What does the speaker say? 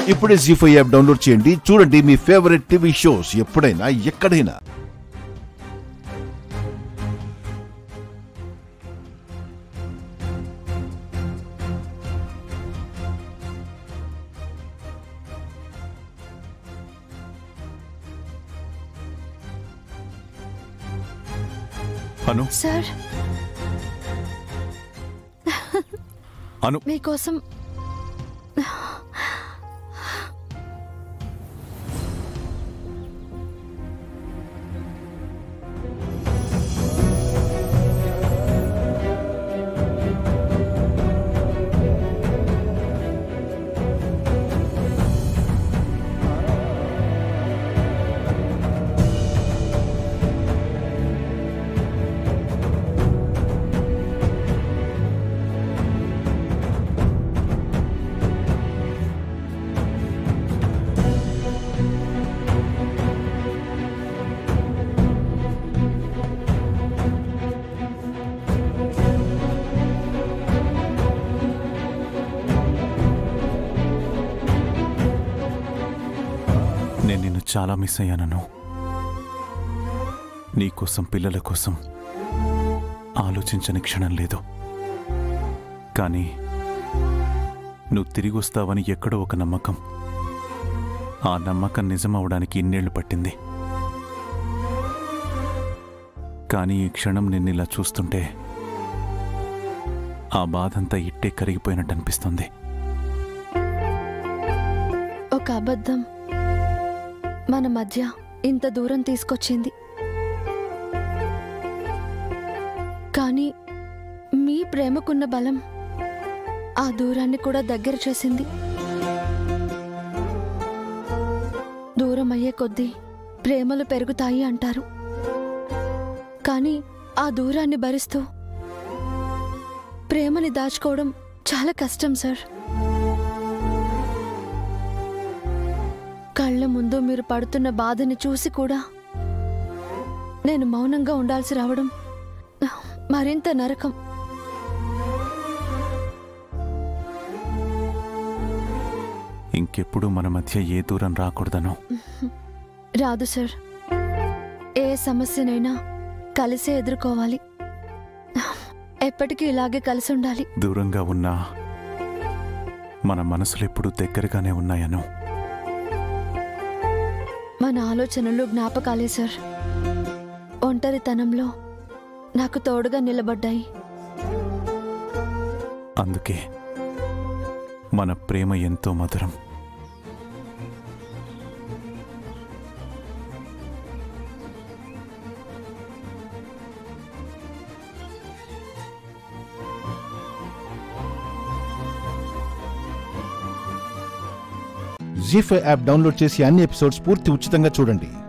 ఇప్పుడే G five app download చేయండి చూడండి మీ ఫేవరెట్ టీవీ షోస్ ఎప్పుడైనా ఎక్కడైనా అను సార్ అను మీకోసం నేను నిన్ను చాలా మిస్ అయ్యానను నీకోసం పిల్లల కోసం ఆలోచించని క్షణం లేదు కానీ నువ్వు తిరిగి వస్తావని ఎక్కడో ఒక నమ్మకం ఆ నమ్మకం నిజమవడానికి ఇన్నేళ్లు పట్టింది కానీ ఈ క్షణం నిన్నిలా చూస్తుంటే ఆ బాధంతా ఇట్టే కరిగిపోయినట్టు అనిపిస్తుంది ఒక అబద్ధం మన మధ్య ఇంత దూరం తీసుకొచ్చింది కానీ మీ ప్రేమకున్న బలం ఆ దూరాన్ని కూడా దగ్గర చేసింది దూరం అయ్యే కొద్దీ ప్రేమలు పెరుగుతాయి అంటారు కానీ ఆ దూరాన్ని భరిస్తూ ప్రేమని దాచుకోవడం చాలా కష్టం సార్ కళ్ళ ముందు మీరు పడుతున్న బాధని చూసి కూడా నేను మౌనంగా ఉండాల్సి రావడం మరింత నరకం ఇంకెప్పుడు మన మధ్య ఏ దూరం రాకూడదనో రాదు సార్ ఏ సమస్యనైనా కలిసే ఎదుర్కోవాలి ఎప్పటికీ ఇలాగే కలిసి ఉండాలి దూరంగా ఉన్నా మన మనసులు ఎప్పుడూ దగ్గరగానే ఉన్నాయను మన ఆలోచనలు జ్ఞాపకాలే సార్ ఒంటరితనంలో నాకు తోడుగా నిలబడ్డాయి అందుకే మన ప్రేమ ఎంతో మధురం జీ ఫైవ్ యాప్ డౌన్లోడ్ చేసి అన్ని ఎపిసోడ్స్ పూర్తి ఉచితంగా చూడండి